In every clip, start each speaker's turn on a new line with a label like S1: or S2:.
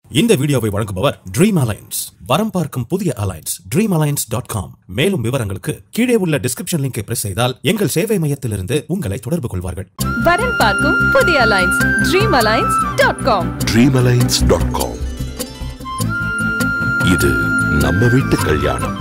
S1: இந்த வீடியோவை வழங்குபவர் ட்ரீம் அலைன்ஸ் வரம் பார்க்கும் புதிய alliance dream alliance dot com மேலும் விவரங்களுக்கு கீழே உள்ள டிஸ்கிரிப்ஷன் லிங்கை பிரஸ் செய்தால் எங்கள் சேவை மையத்திலிருந்து உங்களை தொடர்பு கொள்வார்கள்
S2: வரன் பார்க்கும் புதிய alliance dream alliance dot com
S3: dreamalliance.com இது நம்ம வீட்டு கல்யாணம்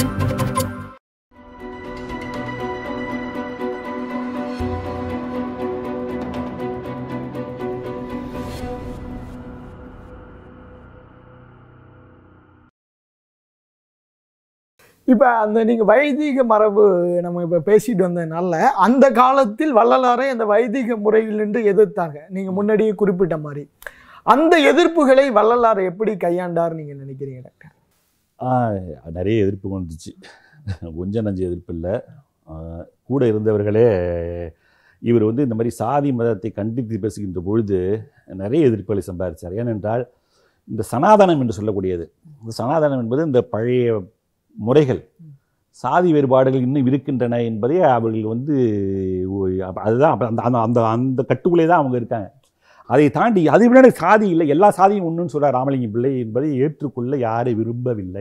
S4: இப்போ அந்த நீங்கள் வைதிக மரபு நம்ம இப்போ பேசிட்டு வந்ததுனால அந்த காலத்தில் வள்ளலாரை அந்த வைதிக முறையில் நின்று எதிர்த்தாங்க நீங்கள் முன்னாடியே குறிப்பிட்ட மாதிரி அந்த எதிர்ப்புகளை வள்ளலார் எப்படி கையாண்டார் நீங்கள் நினைக்கிறீங்க டாக்டர்
S5: ஆ, நிறைய எதிர்ப்பு வந்துச்சு கொஞ்சம் நஞ்சு எதிர்ப்பு இல்லை ஆ, கூட இருந்தவர்களே இவர் வந்து இந்த மாதிரி சாதி மதத்தை கண்டித்து பேசுகின்ற பொழுது நிறைய எதிர்ப்புகளை சம்பாதிச்சார் ஏனென்றால் இந்த சனாதனம் என்று சொல்லக்கூடியது இந்த சனாதனம் என்பது இந்த பழைய முறைகள் சாதி வேறுபாடுகள் இன்னும் இருக்கின்றன என்பதை அவர்கள் வந்து ஒ- அப்ப அதுதான் அப்ப அந்த அந்த அந்த அந்த கட்டுக்குள்ளே தான் அவங்க இருக்காங்க அதை தாண்டி அதை விட சாதி இல்லை எல்லா சாதியும் ஒன்றுன்னு சொல்கிறார் ராமலிங்கம் பிள்ளை என்பதை ஏற்றுக்கொள்ள யாரை விரும்பவில்லை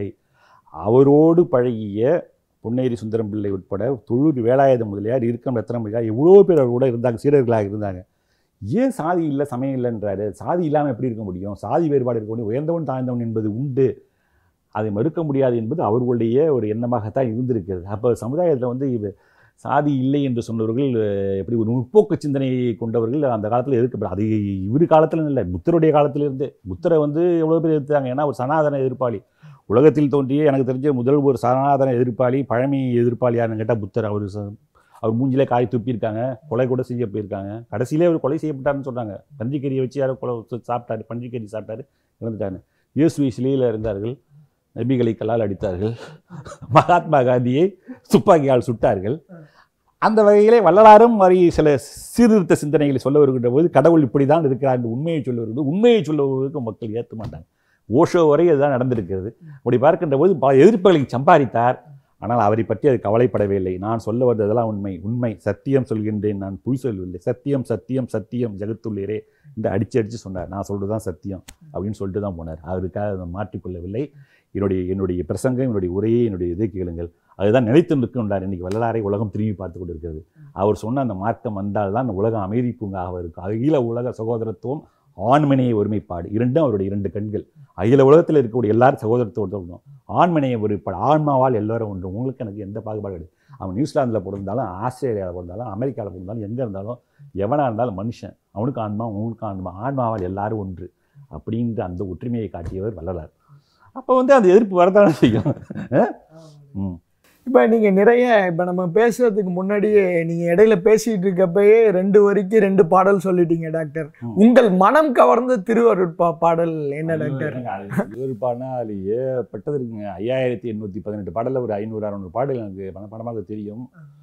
S5: அவரோடு பழகிய பொன்னேரி சுந்தரம் பிள்ளை உட்பட தொழூர் வேலாயுத முதலியார் இருக்கம் ரத்னம் முதலியார் எவ்வளோ பேர் அவர் கூட இருந்தாங்க சீடர்களாக இருந்தாங்க ஏன் சாதி இல்லை சமயம் இல்லைன்றாரு சாதி இல்லாமல் எப்படி இருக்க முடியும் சாதி வேறுபாடு இருக்க முடியும் உயர்ந்தவன் தாழ்ந்தவன் என்பது உண்டு அதை மறுக்க முடியாது என்பது அவர்களுடைய ஒரு எண்ணமாகத்தான் இருந்திருக்கிறது அப்போ சமுதாயத்தில் வந்து இவ சாதி இல்லை என்று சொன்னவர்கள் அஹ், எப்படி ஒரு முற்போக்கு சிந்தனையை கொண்டவர்கள் அந்த காலத்தில் எதிர்க்கப்பட அது இவர் காலத்தில் இல்லை புத்தருடைய காலத்திலிருந்து புத்தரை வந்து எவ்வளோ பேர் எதிர்த்தாங்க ஏன்னா ஒரு சனாதன எதிர்ப்பாளி உலகத்தில் தோன்றிய எனக்கு தெரிஞ்ச முதல் ஒரு சனாதன எதிர்ப்பாளி பழமை எதிர்ப்பாளி யாருன்னு கேட்டால் புத்தர் அவர் ச- அவர் மூஞ்சிலே காய் துப்பியிருக்காங்க கொலை கூட செய்ய போயிருக்காங்க கடைசியிலே அவர் கொலை செய்யப்பட்டாருன்னு சொல்கிறாங்க பன்றிக்கறியை வச்சு யாரோ கொலை சாப்பிட்டாரு பன்றிக்கறி சாப்பிட்டாரு இறந்துட்டாங்க இயேசுவை சிலையில் இருந்தார்கள் நபிகளை கல்லால் அடித்தார்கள் மகாத்மா காந்தியை துப்பாக்கியால் சுட்டார்கள் அந்த வகையிலே வள்ளலாரும் மாதிரி சில சீர்திருத்த சிந்தனைகளை சொல்ல வருகின்ற போது கடவுள் இப்படி தான் இருக்கிறார் என்று உண்மையை சொல்ல வருகிறது உண்மையை சொல்லுவதற்கு மக்கள் ஏற்ற மாட்டாங்க ஓஷோ வரை அதுதான் நடந்திருக்கிறது அப்படி பார்க்கின்ற போது பல எதிர்ப்புகளை சம்பாதித்தார் ஆனால் அவரை பற்றி அது கவலைப்படவே இல்லை நான் சொல்ல வந்ததெல்லாம் உண்மை உண்மை சத்தியம் சொல்கின்றேன் நான் பொய் சொல்லவில்லை சத்தியம் சத்தியம் சத்தியம் ஜெகத்துள்ளீரே என்று அடிச்சு அடிச்சு சொன்னார் நான் சொல்றது தான் சத்தியம் அப்படின்னு சொல்லிட்டு தான் போனார் அவருக்காக அதை மாற்றிக்கொள்ளவில்லை என்னுடைய என்னுடைய பிரசங்கம் என்னுடைய உரையை என்னுடைய இதை கேளுங்கள் அதுதான் நிலைத்து நிற்கின்றார் இன்னைக்கு வள்ளலாரை உலகம் திரும்பி பார்த்து கொண்டிருக்கிறது அவர் சொன்ன அந்த மார்க்கம் வந்தால் தான் உலகம் அமைதி பூங்காக இருக்கும் அகில உலக சகோதரத்துவம் ஆண்மனைய ஒருமைப்பாடு இரண்டும் அவருடைய இரண்டு கண்கள் அகில உலகத்தில் இருக்கக்கூடிய எல்லாரும் சகோதரத்தோடு இருக்கணும் ஆண்மனைய ஒருமைப்பாடு ஆன்மாவால் எல்லாரும் ஒன்று உங்களுக்கு எனக்கு எந்த பாகுபாடு கிடையாது அவன் நியூசிலாந்தில் பிறந்தாலும் ஆஸ்திரேலியாவில் பிறந்தாலும் அமெரிக்காவில் பிறந்தாலும் எங்கே இருந்தாலும் எவனாக இருந்தாலும் மனுஷன் அவனுக்கு ஆன்மா உனக்கு ஆன்மா ஆன்மாவால் எல்லாரும் ஒன்று அப்படின்ற அந்த ஒற்றுமையை காட்டியவர் வள்ளலார் அப்போ வந்து அந்த எதிர்ப்பு வரதானே செய்யும் அஹ்? ம்
S4: இப்போ நீங்கள் நிறைய இப்போ நம்ம பேசுறதுக்கு முன்னாடியே நீங்கள் இடையில பேசிட்டு இருக்கப்பயே ரெண்டு வரிக்கு ரெண்டு பாடல் சொல்லிட்டீங்க டாக்டர்
S5: ம்.
S4: உங்கள் மனம் கவர்ந்த திருவருட்பா பாடல் என்ன டாக்டர்
S5: ஒரு பாடினா அது ஏற்பட்டது இருக்குங்க ஐயாயிரத்தி எண்ணூற்றி பதினெட்டு பாடலில் ஒரு ஐநூறு அறநூறு பாடல் எனக்கு பண படமாக தெரியும்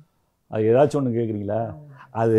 S5: அது ஏதாச்சும் ஒன்று கேட்குறீங்களா அது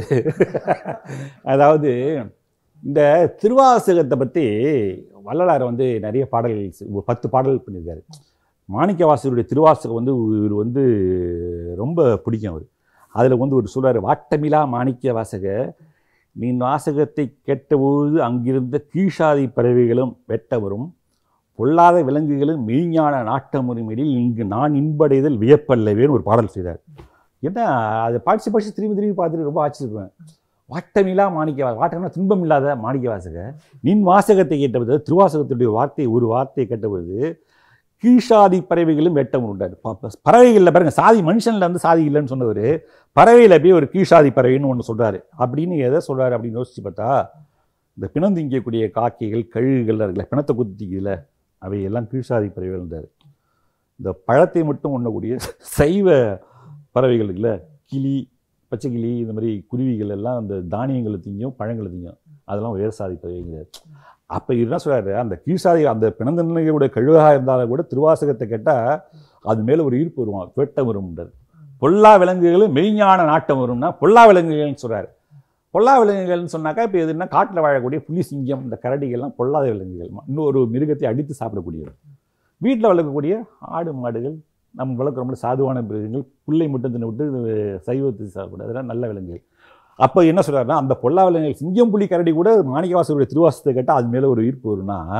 S5: அதாவது இந்த திருவாசகத்தை பற்றி வள்ளலார் வந்து நிறைய பாடல்கள் செ- ஒரு பத்து பாடல் பண்ணியிருக்காரு மாணிக்கவாசகருடைய திருவாசகம் வந்து இவர் வந்து ரொம்ப பிடிக்கும் அவர் அதில் வந்து ஒரு சொல்றாரு வாட்டமிலா மாணிக்க வாசக நீ வாசகத்தை கேட்டபோது அங்கிருந்த கீழ்சாதி பறவைகளும் வெட்டவரும் பொல்லாத விலங்குகளும் மெய்ஞான நாட்டமுறைமையில் இங்கு நான் இன்படைதல் வியப்பல்லவேன்னு ஒரு பாடல் செய்தார் என்ன அதை படிச்சு படிச்சு திரும்பி திரும்பி பார்த்துட்டு ரொம்ப ஆச்சரியப்படுவேன் வாட்டமில்லா மாணிக்க வா- வாட்டம்னா துன்பம் இல்லாத மாணிக்க வாசக நின் வாசகத்தை கேட்டபோது திருவாசகத்துடைய வார்த்தை ஒரு வார்த்தையை கேட்டபோது கீழ்சாதி பறவைகளும் வேட்டம் உண்டார் பறவைகளில் பாருங்க சாதி மனுஷன்ல வந்து சாதி இல்லைன்னு சொன்னவர் பறவையில் போய் ஒரு கீழ்சாதி பறவைன்னு ஒன்று சொல்றாரு அப்படின்னு எதை சொல்றாரு அப்படின்னு யோசிச்சு பார்த்தா இந்த பிணம் திங்கக்கூடிய காக்கைகள் கழுகுகள் இருக்குல்ல பிணத்தை குத்திக்கல அவை எல்லாம் கீழ்சாதி பறவைகள்ன்றாரு இந்த பழத்தை மட்டும் உண்ணக்கூடிய சைவ பறவைகள் இருக்குல்ல கிளி பச்சை கிளி இந்த மாதிரி குருவிகள் எல்லாம் அந்த தானியங்களை திங்கும் பழங்களை திங்கும் அதெல்லாம் உயர் சாதி பறவைங்கிறார் அப்போ என்ன சொல்றாரு அந்த கீழ்சாதி அந்த பிணந்தன்மையோட கழுவாக இருந்தாலும் கூட திருவாசகத்தை கேட்டால் அது மேலே ஒரு ஈர்ப்பு வருவான் வேட்டம் வரும்ன்றார் பொல்லா விலங்குகளும் மெய்ஞான நாட்டம் வரும்னா பொல்லா விலங்குகள்னு சொல்றாரு பொல்லா விலங்குகள்னு சொன்னாக்கா இப்போ எதுனா காட்டில் வாழக்கூடிய புலி சிங்கம் இந்த கரடிகள்லாம் பொல்லாத விலங்குகள் இன்னொரு மிருகத்தை அடித்து சாப்பிடக்கூடியது வீட்டில் வளர்க்கக்கூடிய ஆடு மாடுகள் நம்ம வளர்க்குறோம்ல சாதுவான மிருகங்கள் புல்லை மட்டும் தின்னு விட்டு சைவத்தை சாப்பிட அதெல்லாம் நல்ல விலங்குகள் அப்போ என்ன சொல்றாருன்னா அந்த பொல்லா விலங்குகள் சிங்கம் புலி கரடி கூட மாணிக்கவாசருடைய திருவாசத்தை கேட்டால் அது மேலே ஒரு ஈர்ப்பு வரும்னா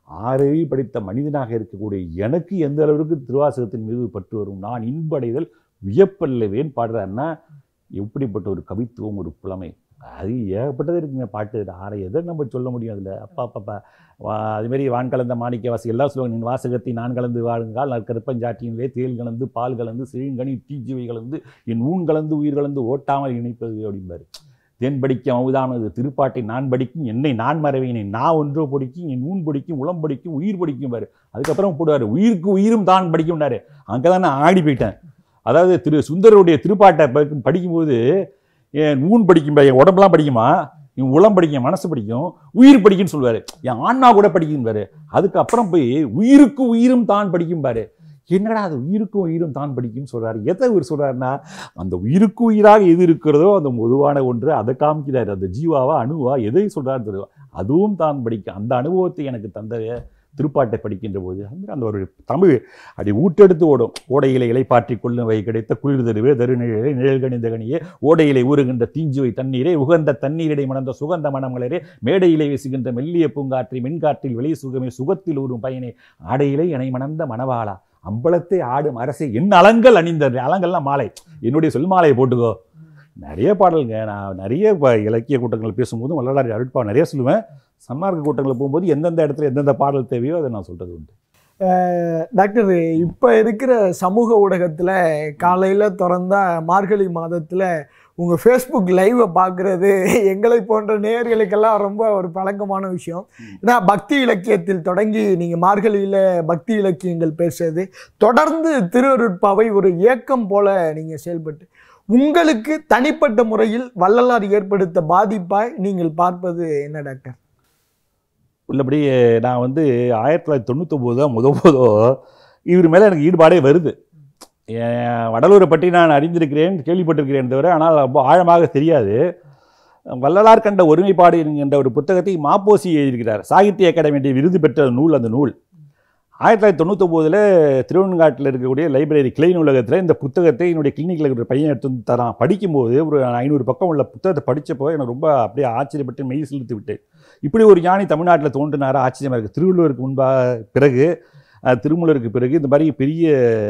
S5: ஆறறிவு படித்த மனிதனாக இருக்கக்கூடிய எனக்கு எந்த அளவிற்கு திருவாசகத்தின் மீது பற்று வரும் நான் இன்படைதல் வியப்பல்லவேன் பாடுறாருன்னா எப்படிப்பட்ட ஒரு கவித்துவம் ஒரு புலமை அது ஏகப்பட்டது இருக்குங்க பாட்டு ஆரை எதை நம்ம சொல்ல முடியும் அதில் அப்பா அப்பா வா அதுமாரி வான் கலந்த மாணிக்க வாசி எல்லாம் சொல்லுவாங்க நின் வாசகத்தை நான் கலந்து வாழுங்கால் நான் கருப்பஞ்சாட்டியிலே தேல் கலந்து பால் கலந்து சிறுங்கனி தீஜுவை கலந்து என் ஊன் கலந்து உயிர் கலந்து ஓட்டாமல் இணைப்பது அப்படிம்பாரு தென் படிக்க அமுதானது திருப்பாட்டை நான் படிக்கும் என்னை நான் மறவேனை நான் ஒன்றோ படிக்கும் என் ஊன் படிக்கும் உளம் படிக்கும் உயிர் படிக்கும் பாரு அதுக்கப்புறம் போடுவார் உயிருக்கு உயிரும் தான் படிக்கும்னாரு அங்கே தான் நான் ஆடி போயிட்டேன் அதாவது திரு சுந்தரருடைய திருப்பாட்டை ப- படிக்கும்போது என் ஊன் படிக்கும் பாரு, என் உடம்பெல்லாம் படிக்குமா என் உளம் படிக்கும் என் மனசு படிக்கும் உயிர் படிக்கும்னு சொல்லுவாரு என் ஆன்மா கூட படிக்கும் பாரு அதுக்கப்புறம் போய் உயிருக்கு உயிரும் தான் படிக்கும் பாரு என்னடா அது உயிருக்கும் உயிரும் தான் படிக்கும்னு சொல்றாரு எதை இவர் சொல்றாருன்னா அந்த உயிருக்கு உயிராக எது இருக்கிறதோ அந்த பொதுவான ஒன்று அதை காமிக்கிறாரு அந்த ஜீவாவா அணுவா எதை சொல்றாரு தெரியும் அதுவும் தான் படிக்கும் அந்த அனுபவத்தை எனக்கு தந்த திருப்பாட்டை படிக்கின்ற போது அந்த அந்த ஒரு தமிழ் அப்படி ஊட்டெடுத்து ஓடும் ஓடையிலே இலைப்பாற்றி கொள்ளுவை கிடைத்த குளிர் தருவே தருநிழலை நிழல் கணிந்த கனியே ஓடையிலே ஊறுகின்ற தீஞ்சுவை தண்ணீரே உகந்த தண்ணீரிடை மணந்த சுகந்த மணமலரே மேடையிலே வீசுகின்ற மெல்லிய பூங்காற்றி மின்காற்றில் வெளி சுகமே சுகத்தில் ஊறும் பயனே ஆடையிலே இணை மணந்த மணவாளா அம்பலத்தை ஆடும் அரசே என் அலங்கள் அணிந்த அலங்கள்லாம் மாலை என்னுடைய சொல் மாலையை போட்டுக்கோ நிறைய பாடலுங்க நான் நிறைய ப- இலக்கிய கூட்டங்கள் பேசும்போது வள்ளலார் அருட்பா நிறைய சொல்லுவேன் சன்மார்க்க கூட்டங்களில் போகும்போது எந்தெந்த இடத்துல எந்தெந்த பாடல் தேவையோ அதை நான் சொல்றது உண்டு
S4: டாக்டர் இப்போ இருக்கிற சமூக ஊடகத்தில் காலையில் திறந்தா மார்கழி மாதத்தில் உங்கள் ஃபேஸ்புக் லைவை பார்க்குறது எங்களை போன்ற நேயர்களுக்கெல்லாம் ரொம்ப ஒரு பழக்கமான விஷயம் ஏன்னா பக்தி இலக்கியத்தில் தொடங்கி நீங்கள் மார்கழியில் பக்தி இலக்கியங்கள் பேசுறது தொடர்ந்து திருவருட்பாவை ஒரு இயக்கம் போல நீங்கள் செயல்பட்டு உங்களுக்கு தனிப்பட்ட முறையில் வள்ளலார் ஏற்படுத்த பாதிப்பாய் நீங்கள் பார்ப்பது என்ன டாக்டர்
S5: உள்ளபடி நான் வந்து ஆயிரத்தி தொள்ளாயிரத்தி தொண்ணூத்தொம்போது தான் முத முதோ இவர் மேலே எனக்கு ஈடுபாடே வருது என் வடலூரை பற்றி நான் அறிந்திருக்கிறேன் கேள்விப்பட்டிருக்கிறேன் தவிர ஆனால் ரொம்ப ஆழமாக தெரியாது வள்ளலார் கண்ட ஒருமைப்பாடு என்கின்ற ஒரு புத்தகத்தை மாப்போசி எழுதியிருக்கிறார் சாகித்ய அகாடமி விருது பெற்ற நூல் அந்த நூல் ஆயிரத்தி தொள்ளாயிரத்தி தொண்ணூத்தொம்போதில் திருவண்ணாட்டில் இருக்கக்கூடிய லைப்ரரி கிளை நூலகத்தில் இந்த புத்தகத்தை என்னுடைய கிளினிக்கில் இருக்கிற பையன் எடுத்து வந்து தரான் படிக்கும்போது ஒரு ஐநூறு பக்கம் உள்ள புத்தகத்தை படித்தப்போ எனக்கு ரொம்ப அப்படியே ஆச்சரியப்பட்டு மெய் சிலுத்து விட்டு இப்படி ஒரு ஞானி தமிழ்நாட்டில் தோன்றினாரா ஆச்சரியமாக இருக்குது திருவள்ளுவருக்கு முன்பாக பிறகு அஹ், திருமூலருக்கு பிறகு இந்த மாதிரி பெரிய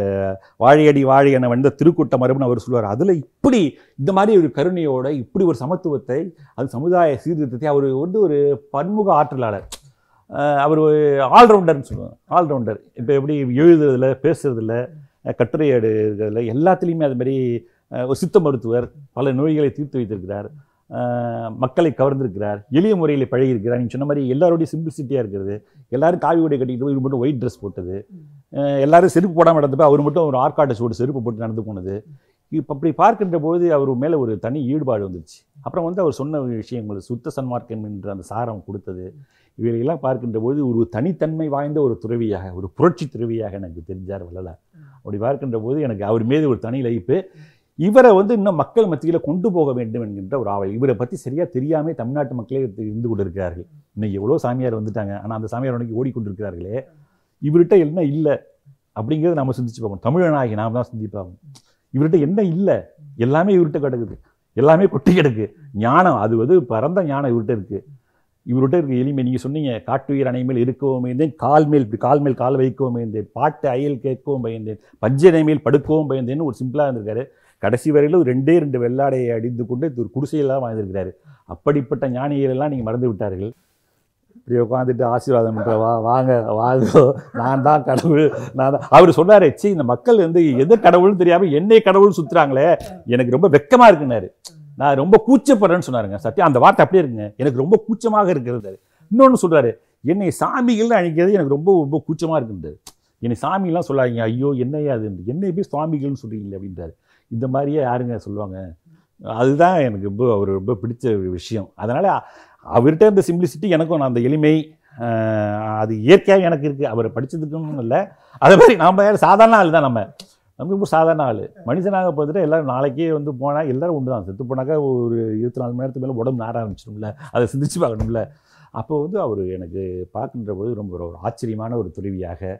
S5: வாழையடி வாழை என வந்த திருக்கூட்ட மரபுன்னு அவர் சொல்லுவார் அதில் இப்படி இந்த மாதிரி ஒரு கருணையோட இப்படி ஒரு சமத்துவத்தை அது சமுதாய சீர்திருத்தத்தை அவர் வந்து ஒரு பன்முக ஆற்றலாளர் அஹ், அவர் ஒரு ஆல்ரவுண்டர்னு சொல்லுவாங்க ஆல்ரவுண்டர் இப்போ எப்படி எழுதுறதுல பேசுறதுல அஹ், கட்டுரை எடுக்கிறதுல எல்லாத்துலேயுமே அது மாதிரி அஹ், ஒரு சித்த மருத்துவர் பல நோய்களை தீர்த்து வைத்திருக்கிறார் அஹ், மக்களை கவர்ந்திருக்கிறார் எளிய முறையில் பழகியிருக்கிறார் நீங்கள் சொன்ன மாதிரி எல்லாரோடையும் சிம்பிளிசிட்டியாக இருக்கிறது எல்லாரும் காவி உடை கட்டிக்கிட்டு இவர் மட்டும் ஒயிட் ட்ரெஸ் போட்டது அஹ், எல்லாரும் செருப்பு போடாமல் நடந்தப்போ அவர் மட்டும் ஒரு ஆர்காட்ட சூடு செருப்பு போட்டு நடந்து போனது இப்போ அப்படி பார்க்கின்ற போது அவர் மேலே ஒரு தனி ஈடுபாடு வந்துருச்சு அப்புறம் வந்து அவர் சொன்ன விஷயங்கள் சுத்த சன்மார்க்கம் என்ற அந்த சாரம் கொடுத்தது இவைகளெல்லாம் பார்க்கின்ற போது ஒரு தனித்தன்மை வாய்ந்த ஒரு துறவியாக ஒரு புரட்சி துறவியாக எனக்கு தெரிஞ்சார் வள்ளலார் அப்படி பார்க்கின்ற போது எனக்கு அவர் மீது ஒரு தனி லைப்பு இவரை வந்து இன்னும் மக்கள் மத்தியில் கொண்டு போக வேண்டும் என்கின்ற ஒரு ஆவல் இவரை பற்றி சரியாக தெரியாமல் தமிழ்நாட்டு மக்களே இருந்து கொண்டிருக்கிறார்கள் இன்னைக்கு எவ்வளோ சாமியார் வந்துட்டாங்க ஆனால் அந்த சாமியார் உனக்கு ஓடிக்கொண்டிருக்கிறார்களே இவர்கிட்ட என்ன இல்லை அப்படிங்கிறத நம்ம சிந்திச்சு பார்க்கணும் தமிழனாகி நாம் தான் சிந்திப்பாகும் இவர்கிட்ட என்ன இல்லை எல்லாமே இவர்கிட்ட கிடக்குது எல்லாமே கொட்டி கிடக்கு ஞானம் அது வந்து பரந்த ஞானம் இவர்கிட்ட இருக்கு இவர்கிட்ட இருக்க எளிமை நீங்கள் சொன்னீங்க காட்டுயிர் அணை மேல் இருக்கவும் பயந்தேன் கால் மேல் இப்படி கால் மேல் கால் வைக்கவும் பயந்தேன் பாட்டு அயல் கேட்கவும் பயந்தேன் பஞ்சனை மேல் படுக்கவும் பயந்தேன்னு ஒரு சிம்பிளாக இருந்திருக்காரு கடைசி வரையிலும் ஒரு ரெண்டே ரெண்டு வெள்ளாடையை அடிந்து கொண்டு ஒரு குடிசையெல்லாம் வாழ்ந்திருக்கிறாரு அப்படிப்பட்ட ஞானிகள் எல்லாம் நீங்கள் மறந்து விட்டார்கள் இப்படி உட்காந்துட்டு ஆசீர்வாதம் பண்ணுறவா வாங்க வாங்க நான் தான் கடவுள் நான் தான் அவர் சொன்னார் ச்சீ இந்த மக்கள் வந்து எது கடவுள்னு தெரியாமல் என்னை கடவுள் சுற்றுறாங்களே எனக்கு ரொம்ப வெக்கமாக இருக்குனாரு நான் ரொம்ப கூச்சப்படுறேன்னு சொன்னாருங்க சத்தியம் அந்த வார்த்தை அப்படியே இருக்குங்க எனக்கு ரொம்ப கூச்சமாக இருக்கிறது இன்னொன்று சொல்றாரு என்னை சாமிகள்னு அழைக்கிறது எனக்கு ரொம்ப ரொம்ப கூச்சமாக இருக்குன்றாரு என்னை சாமிலாம் சொல்லாதீங்க ஐயோ என்னையா அது என்னை போய் சுவாமிகள்னு சொல்றீங்களே அப்படின்றாரு இந்த மாதிரியே யாருங்க சொல்லுவாங்க அதுதான் எனக்கு ரொம்ப அவர் ரொம்ப பிடிச்ச ஒரு விஷயம் அதனால் அவர்கிட்ட இந்த சிம்பிளிசிட்டி எனக்கும் நான் அந்த எளிமை ஆஹ், அது இயற்கையாக எனக்கு இருக்குது அவரை படித்ததுக்குன்னு இல்லை அதே மாதிரி நாம் சாதாரண ஆள் தான் நம்ம நம்ம ரொம்ப சாதாரண ஆள் மனுஷனாக பார்த்துட்டு எல்லாரும் நாளைக்கே வந்து போனால் எல்லாரும் உண்டு தான் செத்து போனாக்கா ஒரு இருபத்தி நாலு மணி நேரத்துக்கு மேலே உடம்பு நார ஆரம்பிச்சிடும்ல அதை சிந்திச்சு பார்க்கணும்ல அப்போ வந்து அவர் எனக்கு பார்க்கின்ற போது ரொம்ப ஒரு ஆச்சரியமான ஒரு துறவியாக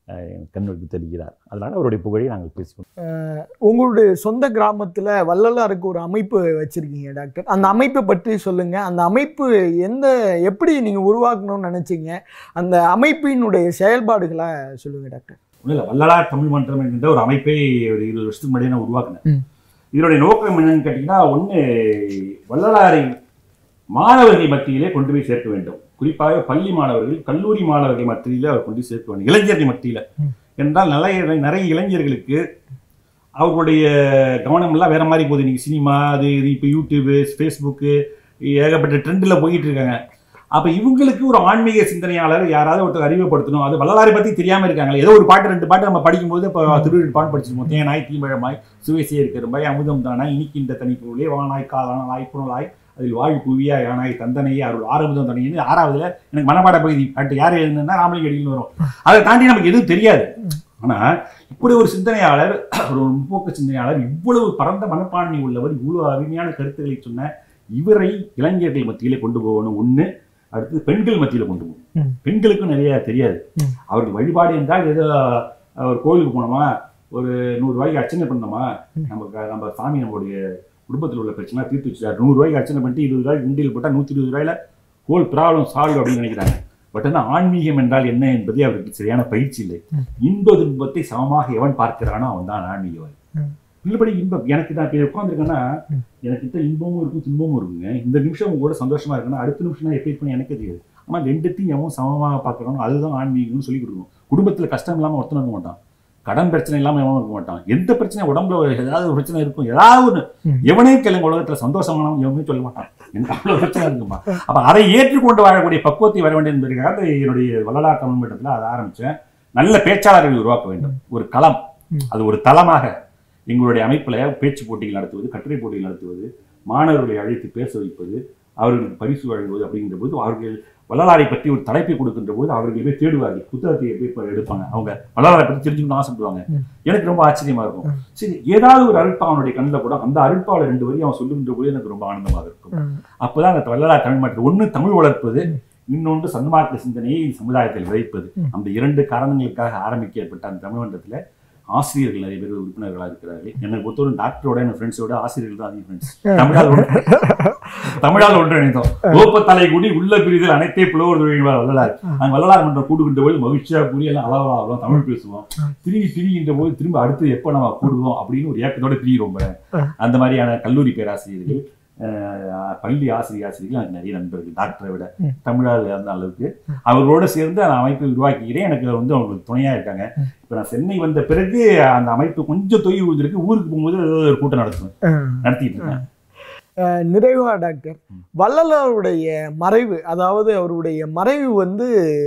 S5: அஹ், கண்ணுக்கு தெரிகிறார் அதனால் அவருடைய புகழை நாங்கள் பேசுவோம்
S4: உங்களுடைய சொந்த கிராமத்தில் வள்ளலாருக்கு ஒரு அமைப்பு வச்சுருக்கீங்க டாக்டர் அந்த அமைப்பை பற்றி சொல்லுங்கள் அந்த அமைப்பு எந்த எப்படி நீங்கள் உருவாக்கணும்னு நினச்சிங்க அந்த அமைப்பினுடைய செயல்பாடுகளை சொல்லுங்கள் டாக்டர்
S5: ஒன்றும் இல்லை வள்ளலார் தமிழ் மன்றம் என்கின்ற ஒரு அமைப்பை ஒரு இருபது வருஷத்துக்கு முன்னாடியே நான் உருவாக்கினேன்
S4: ம்.
S5: இதனுடைய நோக்கம் என்னன்னு கேட்டிங்கன்னா ஒன்று வள்ளலாரை மாணவர்கள் மத்தியிலே கொண்டு போய் சேர்க்க வேண்டும் குறிப்பாக பள்ளி மாணவர்கள் கல்லூரி மாணவர்கள் மத்தியிலே அவர் கொண்டு போய் சேர்க்க வேண்டும் இளைஞர்கள் மத்தியில்
S4: ம்.
S5: என்றால் நிறைய நிறைய இளைஞர்களுக்கு அவர்களுடைய கவனம் எல்லாம் வேற மாதிரி போகுது இன்னைக்கு சினிமா அது இது இப்போ யூடியூபு ஃபேஸ்புக்கு ஏகப்பட்ட ட்ரெண்டில் போயிட்டு இருக்காங்க அப்போ இவங்களுக்கு ஒரு ஆன்மீக சிந்தனையாளர் யாராவது ஒருத்தர் அறிமுகப்படுத்தணும் அது வள்ளலாரை பற்றி தெரியாமல் இருக்காங்களே ஏதோ ஒரு பாட்டு ரெண்டு பாட்டு நம்ம படிக்கும்போது இப்போ திருவிழா பாட்டு படிச்சிருப்போம் தேனாய் தீமழமாய் சுவைசிய இருக்கிறமாய் அமுதம் தானாய் இனிக்கின்ற தனிப்பொருளே வானாய் காலானாய் புனலாய் அதில் வாழ் புவியா யானாய் தந்தனையே அருள் ஆரம்பதம் தனின்னு ஆறாவதுல எனக்கு மனப்பாட பகுதி பாட்டு யார் எழுதுனா ராமலிங்க அடிகள் வரும் அதை தாண்டி நமக்கு எதுவும் தெரியாது ஆனா இப்படி ஒரு சிந்தனையாளர் ஒரு முற்போக்கு சிந்தனையாளர் இவ்வளவு பரந்த மனப்பான்மை உள்ளவர் இவ்வளவு அருமையான கருத்துக்களை சொன்ன இவரை இளைஞர்கள் மத்தியிலே கொண்டு போகணும் ஒண்ணு அடுத்து பெண்கள் மத்தியில கொண்டு போகணும்
S4: ம்.
S5: பெண்களுக்கும் நிறைய தெரியாது
S4: ம்.
S5: அவருக்கு வழிபாடு என்றால் ஏதோ ஒரு கோயிலுக்கு போனோமா ஒரு நூறு ரூபாய்க்கு அர்ச்சனை பண்ணோமா நமக்கு நம்ம சாமி நம்மளுடைய குடும்பத்தில் உள்ள பிரச்சனை தீர்த்து வச்சுட்டார் நூறு ரூபாய்க்கு அர்ச்சனை பண்ணிட்டு இருபது ரூபாய்க்கு உண்டியில் போட்டால் நூற்றி இருபது ரூபாயில ஹோல் ப்ராப்ளம் சால்வ் அப்படின்னு நினைக்கிறாங்க பட் ஆனால் ஆன்மீகம் என்றால் என்ன என்பதே அவருக்கு சரியான பயிற்சி இல்லை இன்ப துன்பத்தை சமமாக எவன் பார்க்கிறானோ அவன் தான் ஆன்மீகவாதி
S4: ம்.
S5: இல்லபடி இன்பம் எனக்கு நான் இப்போ உட்காந்துருக்கேன்னா எனக்கு கிட்ட இன்பமும் இருக்கும் துன்பமும் இருக்குங்க இந்த நிமிஷம் உங்க கூட சந்தோஷமா இருக்குன்னா அடுத்த நிமிஷம் நான் எப்படி இருப்பேன்னு எனக்கு தெரியாது ஆனால் ரெண்டுத்தையும் எவன் சமமாக பார்க்கறானோ அதுதான் ஆன்மீகம்னு சொல்லி கொடுக்கணும் குடும்பத்தில் கஷ்டம் இல்லாமல் ஒருத்தன் இருக்க மாட்டான் கடன் பிரச்சனை இல்லாமல் எவனும் இருக்க மாட்டான் எந்த பிரச்சனை உடம்புல ஒரு ஏதாவது ஒரு பிரச்சனை இருக்கும் ஏதாவது ஒன்று
S4: ம்.
S5: எவனே கேளுங்க உலகத்தில் சந்தோஷமானவன் எவனுமே சொல்ல மாட்டான் எனக்கு அவ்வளோ பிரச்சனை இருக்குமா அப்ப அதை ஏற்றுக்கொண்டு வாழக்கூடிய பக்குவத்தை வர வேண்டும் என்பதற்காக அந்த என்னுடைய வள்ளலார் தமிழ் மன்றத்தில் அதை ஆரம்பிச்சேன் நல்ல பேச்சாளர்களை உருவாக்க வேண்டும் ஒரு களம்
S4: ம்.
S5: அது ஒரு தளமாக எங்களுடைய அமைப்புல பேச்சு போட்டிகள் நடத்துவது கட்டுரை போட்டிகள் நடத்துவது மாணவர்களை அழைத்து பேச வைப்பது அவர்களுக்கு பரிசு வழங்குவது அப்படிங்கிற போது அவர்கள் வள்ளலாரை பற்றி ஒரு தலைப்பை கொடுக்கின்ற போது அவர்கள் போய் தேடுவார்கள் புத்தகத்தை போய் இப்ப எடுப்பாங்க அவங்க வள்ளலாரை பற்றி தெரிஞ்சுக்கணும்னு ஆசைப்படுவாங்க
S4: ம்.
S5: எனக்கு ரொம்ப ஆச்சரியமா இருக்கும் சரி ஏதாவது ஒரு அருட்பா அவனுடைய கண்ணில் கூட அந்த அருட்பாவை ரெண்டு வரி அவன் சொல்லுகின்ற போது எனக்கு ரொம்ப ஆனந்தமாக இருக்கும்
S4: ம்.
S5: அப்பதான் அந்த வள்ளலார் தமிழ் மாற்று ஒண்ணு தமிழ் வளர்ப்பது இன்னொன்று சன்மார்க்க சிந்தனையை சமுதாயத்தில் விதைப்பது
S4: ம்.
S5: அந்த இரண்டு காரணங்களுக்காக ஆரம்பிக்கப்பட்ட அந்த தமிழ் மன்றத்துல ஆசிரியர்கள் நிறைய பேர் உறுப்பினர்களாக இருக்கிறார்கள் எனக்கு பொறுத்தவரை டாக்டரோட என் ஃப்ரெண்ட்ஸோட ஆசிரியர்கள் தான் அதிக ஃப்ரெண்ட்ஸ் தமிழால் ஒன்று தமிழால் ஒன்றிணைந்தோம் ஓப்ப தலைகுடி உள்ள பிரிதல் அனைத்தே புலவர் தொழில்கள் வள்ளலார் நாங்கள் வள்ளலார் மன்றம் கூடுகின்ற போது மகிழ்ச்சியா கூடி எல்லாம் அளவலாம் தமிழ் பேசுவோம் திரும்பி பிரிகின்ற போது திரும்ப அடுத்து எப்போ நம்ம கூடுவோம் அப்படின்னு ஒரு ஏக்கத்தோட பிரிகிறோம் அந்த மாதிரியான கல்லூரி பேராசிரியர்கள் அஹ், பள்ளி ஆசிரியர் ஆசிரியர்கள் எனக்கு நிறைய நண்பர்கள் டாக்டரை விட
S4: ம்.
S5: தமிழால் அந்த அளவுக்கு அவர்களோட சேர்ந்து அந்த அமைப்பை உருவாக்கிக்கிறேன் எனக்கு வந்து அவங்களுக்கு துணையா இருக்காங்க இப்போ நான் சென்னை வந்த பிறகு அந்த அமைப்பு கொஞ்சம் தொய்வு விழுந்திருக்கு ஊருக்கு போகும்போது ஏதோ ஒரு கூட்டம் நடத்துவேன்
S4: ம்.
S5: நடத்திட்டு இருக்கேன்
S4: அஹ் நிறைவா டாக்டர் வள்ளலாருடைய மறைவு அதாவது அவருடைய மறைவு வந்து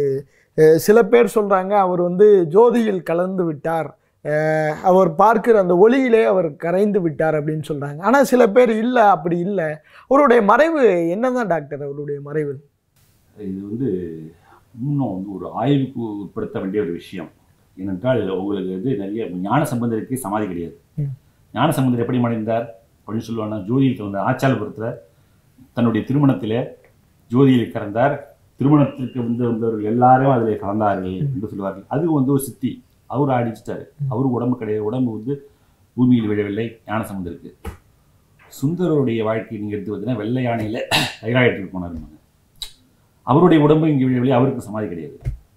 S4: அஹ், சில பேர் சொல்றாங்க அவர் வந்து ஜோதியில் கலந்து விட்டார் அஹ், அவர் பார்க்கிற அந்த ஒளியிலே அவர் கரைந்து விட்டார் அப்படின்னு சொல்றாங்க ஆனா சில பேர் இல்லை அப்படி இல்லை அவருடைய மறைவு என்னதான் டாக்டர் அவருடைய மறைவு
S5: இது வந்து இன்னும் வந்து ஒரு ஆய்வுக்கு உட்படுத்த வேண்டிய ஒரு விஷயம் ஏனென்றால் உங்களுக்கு வந்து நிறைய ஞான சம்பந்தருக்கு சமாதி கிடையாது
S4: ம்.
S5: ஞான சம்பந்தர் எப்படி மறைந்தார் அப்படின்னு சொல்லுவாங்கன்னா ஜோதியில் கலந்த ஆச்சாலபுரத்தில் தன்னுடைய திருமணத்திலே ஜோதியில் கலந்தார் திருமணத்திற்கு வந்து வந்தவர்கள் எல்லாரும் அதில் கலந்தார்கள் என்று சொல்லுவார்கள் அது வந்து ஒரு சித்தி அவர் அடிச்சிட்டாரு அவர் உடம்பு கிடையாது உடம்பு வந்து பூமியில் விழவில்லை ஞான சம்பந்தருக்கு சுந்தரருடைய வாழ்க்கை நீங்கள் எடுத்து பார்த்தீங்கன்னா வெள்ளை யானையில் தைராய்டுக்கு போனாருமாங்க அவருடைய உடம்பு இங்கே விழவில்லை அவருக்கு சமாதி கிடையாது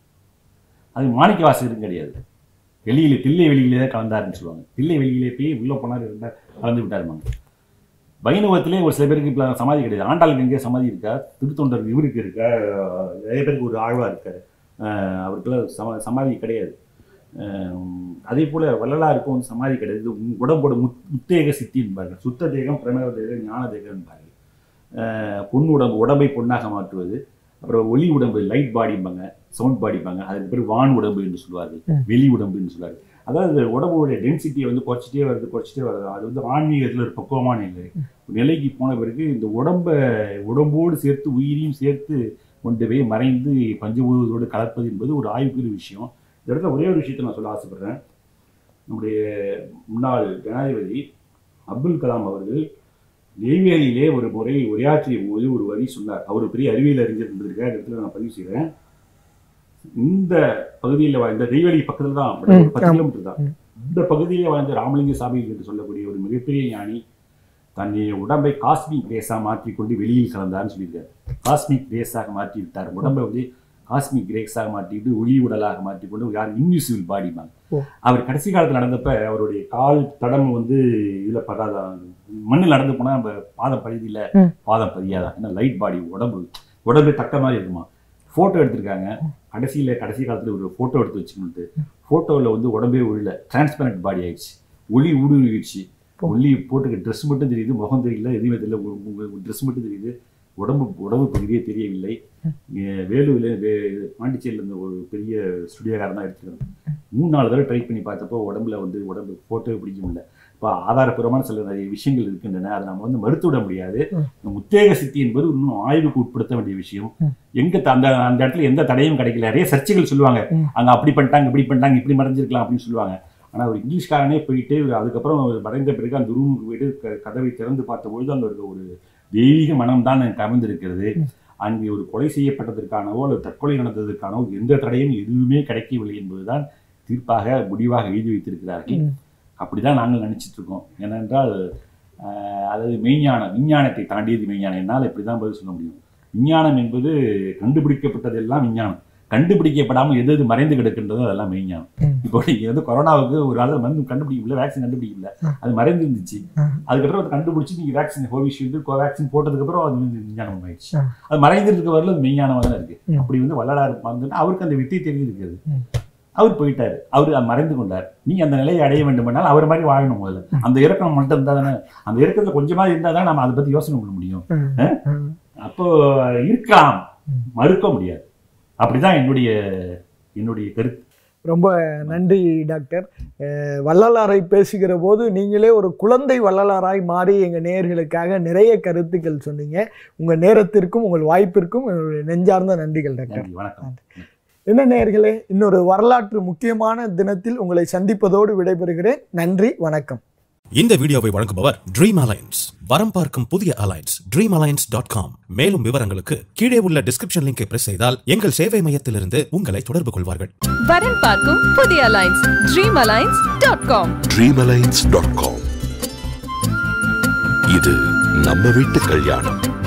S5: அது மாணிக்க வாசகரும் கிடையாது வெளியில தில்லை வெளியிலே தான் கலந்தாருன்னு சொல்லுவாங்க தில்லை வெளியிலே போய் உள்ளே போனார் இருந்தார் கலந்து விட்டாருமாங்க வைணவத்திலே ஒரு சில பேருக்கு இப்போ சமாதி கிடையாது ஆண்டாளுக்கு எங்கேயோ சமாதி இருக்கா திருத்தொண்டர் இவருக்கு இருக்கா அஹ் நிறைய பேருக்கு ஒரு ஆழ்வா இருக்காரு அஹ் அவருக்கெல்லாம் சம சமாதி கிடையாது அஹ் அதே போல வள்ளலாருக்கும் வந்து சமாதி கிடையாது இது உம் உடம்போட முத் முத்தேக சித்தி என்பார்கள் சுத்த தேகம் பிரணவ தேகம் ஞான தேகம் என்பார்கள் அஹ் பொன் உடம்பு உடம்பை பொன்னாக மாற்றுவது அப்புறம் ஒளி உடம்பு லைட் பாடிம்பாங்க சவுண்ட் பாடிம்பாங்க அதுக்கு பேர் வான் உடம்பு என்று சொல்வார்கள்
S4: ம்.
S5: வெளி உடம்பு என்று சொல்வார்கள் அதாவது உடம்புடைய டென்சிட்டியை வந்து குறைச்சிட்டே வருது குறைச்சிட்டே வருது அது வந்து ஆன்மீகத்தில் ஒரு பக்குவமான நிலை நிலைக்கு போன பிறகு இந்த உடம்பை உடம்போடு சேர்த்து உயிரையும் சேர்த்து கொண்டு போய் மறைந்து பஞ்சபூதத்தோடு கலப்பது என்பது ஒரு ஆய்வுக்குரிய விஷயம் இந்த இடத்துல ஒரே ஒரு விஷயத்தை நான் சொல்ல ஆசைப்படுறேன் நம்முடைய முன்னாள் ஜனாதிபதி அப்துல் கலாம் அவர்கள் நெய்வேலியிலே ஒரு முறை உரையாற்றிய போது ஒரு வரி சொன்னார் அவர் ஒரு பெரிய அறிவியல் அறிஞர் என்பதற்காக இந்த இடத்துல நான் பதிவு செய்கிறேன் இந்த பகுதியில் வாழ்ந்த நெய்வேலி பக்கத்தில் தான் ஒரு
S4: ம்,
S5: பத்து
S4: ஆமா.
S5: கிலோமீட்டர் தான் இந்த பகுதியிலே வாழ்ந்த ராமலிங்க சாமி என்று சொல்லக்கூடிய ஒரு மிகப்பெரிய ஞானி தன்னுடைய உடம்பை காஸ்மிக் ரேஸாக மாற்றிக்கொண்டு வெளியில் கலந்தார்னு சொல்லியிருக்காரு காஸ்மிக் ரேஸாக மாற்றி விட்டார் உடம்பை வந்து காஸ்மிக் ரேஸாக மாற்றிட்டு ஒளி உடலாக மாற்றிக்கொண்டு யார் இன்விசிபிள் பாடிமாங்க
S4: ஓ.
S5: அவர் கடைசி காலத்தில் நடந்தப்ப அவருடைய கால் தடம் வந்து இதில் படாத மண்ணில் நடந்து போனால் நம்ம பாதம் பதிதியில்
S4: ம்.
S5: பாதம் பதியாதான் ஏன்னா லைட் பாடி உடம்பு உடம்பு தக்க மாதிரி இருக்குமா ஃபோட்டோ எடுத்திருக்காங்க கடைசியில் கடைசி காலத்தில் ஒரு ஃபோட்டோ எடுத்து வச்சுக்கிட்டு ஃபோட்டோவில் வந்து உடம்பே உள்ள டிரான்ஸ்பரண்ட் பாடி ஆயிடுச்சு ஒளி ஊடுருவிடுச்சு ஒளி போட்டுக்க ட்ரெஸ் மட்டும் தெரியுது முகம் தெரியல எதுவுமே தெரியல ஒரு ட்ரெஸ் மட்டும் தெரியுது உடம்பு உடம்பு பகுதியே தெரியவில்லை இங்க வேலூரில் வே பாண்டிச்சேரியில் இருந்த ஒரு பெரிய ஸ்டுடியோக்காரன் தான் எடுத்துக்கிறோம் மூணு நாலு தடவை ட்ரை பண்ணி பார்த்தப்போ உடம்புல வந்து உடம்பு ஃபோட்டோவே பிடிக்க முடியல இப்போ ஆதாரப்பூர்வமான சில நிறைய விஷயங்கள் இருக்கின்றன அதை நம்ம வந்து மறுத்து விட முடியாது இந்த முத்தேக சித்தி என்பது இன்னும் ஆய்வுக்கு உட்படுத்த வேண்டிய விஷயம் எங்க த- அந்த அந்த இடத்துல எந்த தடையும் கிடைக்கல நிறைய சர்ச்சைகள் சொல்லுவாங்க அங்க அப்படி பண்ணிட்டாங்க இப்படி பண்ணிட்டாங்க இப்படி மறைஞ்சிருக்கலாம் அப்படின்னு சொல்லுவாங்க ஆனா ஒரு இங்கிலீஷ்காரனே போயிட்டு அதுக்கப்புறம் அவர் மறைந்த பிறகு அந்த ரூமுக்கு போயிட்டு க- கதவை திறந்து பார்த்தபொழுது அங்க இருக்க ஒரு தெய்வீக மனம் தான் எனக்கு அமைந்திருக்கிறது அங்கே ஒரு கொலை செய்யப்பட்டதற்கானவோ அல்லது தற்கொலை நடந்ததற்கானவோ எந்த தடையும் எதுவுமே கிடைக்கவில்லை என்பதுதான் தீர்ப்பாக முடிவாக எழுதி வைத்திருக்கிறார்கள் அப்படிதான் நாங்கள் நினைச்சிட்டு இருக்கோம் ஏனென்றால் ஆஹ், அதாவது மெய்ஞானம் விஞ்ஞானத்தை தாண்டியது மெய்ஞானம் என்னால் இப்படி தான் பதில் சொல்ல முடியும் விஞ்ஞானம் என்பது கண்டுபிடிக்கப்பட்டதெல்லாம் விஞ்ஞானம் கண்டுபிடிக்கப்படாமல் எது எது மறைந்து கிடக்கின்றதோ அதெல்லாம் மெய்ஞானம் இப்போ நீங்க வந்து கொரோனாவுக்கு ஒரு ஆள் மருந்து கண்டுபிடிக்கல வேக்சின் கண்டுபிடிக்கல அது மறைந்து இருந்துச்சு அதுக்கப்புறம் அதை கண்டுபிடிச்சு நீங்க வேக்சின் கோவிஷீல்டு கோவேக்சின் போட்டதுக்கப்புறம் அது வந்து விஞ்ஞானம் ஆயிடுச்சு
S4: ஆ.
S5: அது மறைந்திருக்க வரல அது மெய்ஞானமாக தான் இருக்கு
S4: ம்.
S5: அப்படி வந்து வள்ளலார் வந்துட்டு அவருக்கு அந்த வித்தை தெரிஞ்சிருக்கிறது அவர் போயிட்டாரு அவர் மறைந்து கொண்டார் நீ அந்த நிலையை அடைய வேண்டுமென்றால் அவர் மாதிரி வாழணும் முதல்ல அந்த இறக்கம் மட்டும் இருந்தா தானே அந்த இறக்கத்துல கொஞ்சமா இருந்தா தான் நம்ம அதை பத்தி யோசனை பண்ண முடியும்
S4: ம்.
S5: அப்போ இருக்கலாம் மறுக்க முடியாது அப்படிதான் என்னுடைய என்னுடைய கருத்து
S4: ரொம்ப நன்றி டாக்டர் அஹ் வள்ளலாரை பேசுகிற போது நீங்களே ஒரு குழந்தை வள்ளலாராய் மாறி எங்கள் நேயர்களுக்காக நிறைய கருத்துக்கள் சொன்னீங்க உங்கள் நேரத்திற்கும் உங்கள் வாய்ப்பிற்கும் என்னுடைய நெஞ்சார்ந்த நன்றிகள் டாக்டர்
S5: நன்றி வணக்கம்
S4: என்ன நேயர்களே இன்னொரு வரலாற்று முக்கியமான தினத்தில் உங்களை சந்திப்பதோடு விடைபெறுகிறேன் நன்றி வணக்கம்
S1: இந்த வீடியோவை வழங்குபவர் ட்ரீம் அலைன்ஸ் வரம் பார்க்கும் புதிய alliance dream alliance dot com மேலும் விவரங்களுக்கு கீழே உள்ள டிஸ்கிரிப்ஷன் லிங்கை பிரஸ் செய்தால் எங்கள் சேவை மையத்திலிருந்து உங்களை தொடர்பு கொள்வார்கள்
S2: வரன் பார்க்கும் புதிய alliance dream alliance dot com
S3: dreamalliance.com இது நம்ம வீட்டு கல்யாணம்